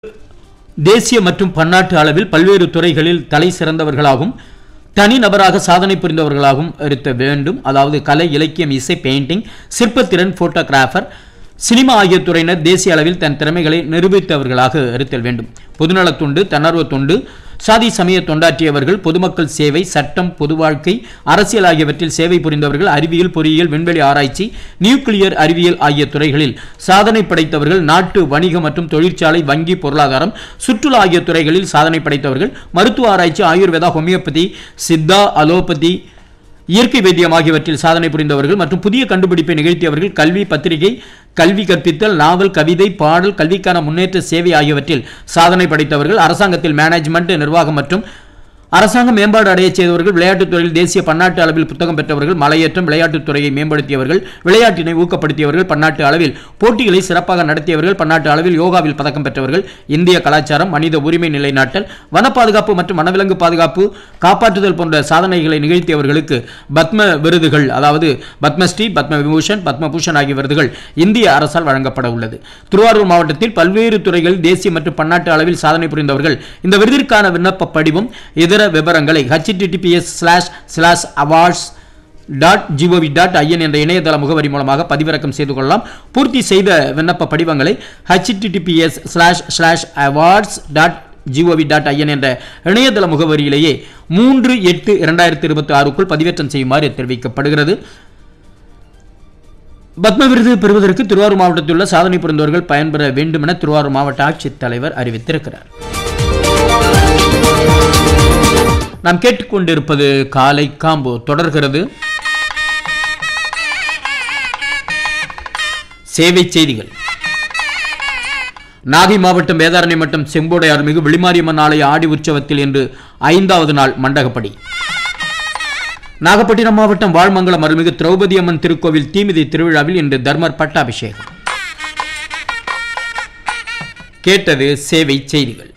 தேசிய மற்றும் பன்னாட்டு அளவில் பல்வேறு துறைகளில் தலை சிறந்தவர்களாகவும் தனிநபராக சாதனை புரிந்தவர்களாகவும் இருக்க வேண்டும் அதாவது கலை இலக்கியம் இசை பெயிண்டிங் சிற்பத்திறன் போட்டோகிராஃபர் சினிமா ஆகிய துறையினர் தேசிய அளவில் தன் திறமைகளை நிரூபித்தவர்களாக இருத்தல் வேண்டும் பொதுநலத் தொண்டு தன்னார்வ தொண்டு சாதி சமய தொண்டாற்றியவர்கள் பொதுமக்கள் சேவை சட்டம் பொது வாழ்க்கை அரசியல் ஆகியவற்றில் சேவை புரிந்தவர்கள் அறிவியல் பொறியியல் விண்வெளி ஆராய்ச்சி நியூக்ளியர் அறிவியல் ஆகிய துறைகளில் சாதனை படைத்தவர்கள் நாட்டு வணிக மற்றும் தொழிற்சாலை வங்கி பொருளாதாரம் சுற்றுலா ஆகிய துறைகளில் சாதனை படைத்தவர்கள் மருத்துவ ஆராய்ச்சி ஆயுர்வேதா ஹோமியோபதி சித்தா அலோபதி இயற்கை வைத்தியம் ஆகியவற்றில் சாதனை புரிந்தவர்கள் மற்றும் புதிய கண்டுபிடிப்பை நிகழ்த்தியவர்கள் கல்வி பத்திரிகை கல்வி கற்பித்தல் நாவல் கவிதை பாடல் கல்விக்கான முன்னேற்ற சேவை ஆகியவற்றில் சாதனை படைத்தவர்கள் அரசாங்கத்தில் மேனேஜ்மெண்ட் நிர்வாகம் மற்றும் அரசாங்க மேம்பாடு அடையச் செய்தவர்கள் விளையாட்டுத் துறையில் தேசிய பன்னாட்டு அளவில் புத்தகம் பெற்றவர்கள் மலையேற்றம் விளையாட்டுத் துறையை மேம்படுத்தியவர்கள் விளையாட்டினை ஊக்கப்படுத்தியவர்கள் பன்னாட்டு அளவில் போட்டிகளை சிறப்பாக நடத்தியவர்கள் பன்னாட்டு அளவில் யோகாவில் பதக்கம் பெற்றவர்கள் இந்திய கலாச்சாரம் மனித உரிமை நிலைநாட்டல் வன பாதுகாப்பு மற்றும் வனவிலங்கு பாதுகாப்பு காப்பாற்றுதல் போன்ற சாதனைகளை நிகழ்த்தியவர்களுக்கு பத்ம விருதுகள் அதாவது பத்மஸ்ரீ பத்ம விபூஷன் பத்மபூஷன் ஆகிய விருதுகள் இந்திய அரசால் வழங்கப்பட உள்ளது திருவாரூர் மாவட்டத்தில் பல்வேறு துறைகளில் தேசிய மற்றும் பன்னாட்டு அளவில் சாதனை புரிந்தவர்கள் இந்த விருதிற்கான விண்ணப்ப படிவம் இதர விவரங்களை https slash slash awards dot G O V dot I N என்ற இணையதள முகவரி மூலமாக பதிவிறக்கம் செய்து கொள்ளலாம் பூர்த்தி செய்த விண்ணப்ப படிவங்களை https slash slash awards dot G O V dot I N என்ற இணையதள முகவரியிலேயே மூன்று எட்டு இரண்டாயிரத்தி இருபத்தி ஆறுக்குள் பதிவேற்றம் செய்யுமாறு தெரிவிக்கப்படுகிறது பத்ம விருது பெறுவதற்கு திருவாரூர் மாவட்டத்தில் உள்ள சாதனை புரிந்தவர்கள் பயன்பெற வேண்டும் என திருவாரூர் மாவட்ட ஆட்சித்தலைவர் அறிவித்திருக்கிறார் நாம் கேட்டுக்கொண்டிருப்பது காலை காம்போ தொடர்கிறது சேவை செய்திகள் நாகை மாவட்டம் வேதாரண்யம் மற்றும் செம்போடை அருள்மிகு விளிமாரியம்மன் ஆலய ஆடி உற்சவத்தில் இன்று ஐந்தாவது நாள் மண்டகப்படி நாகப்பட்டினம் மாவட்டம் வாழ்மங்கலம் அருள்மிகு திரௌபதி அம்மன் திருக்கோவில் தீமிதி திருவிழாவில் இன்று தர்மர் பட்டாபிஷேகம் கேட்டது சேவை செய்திகள்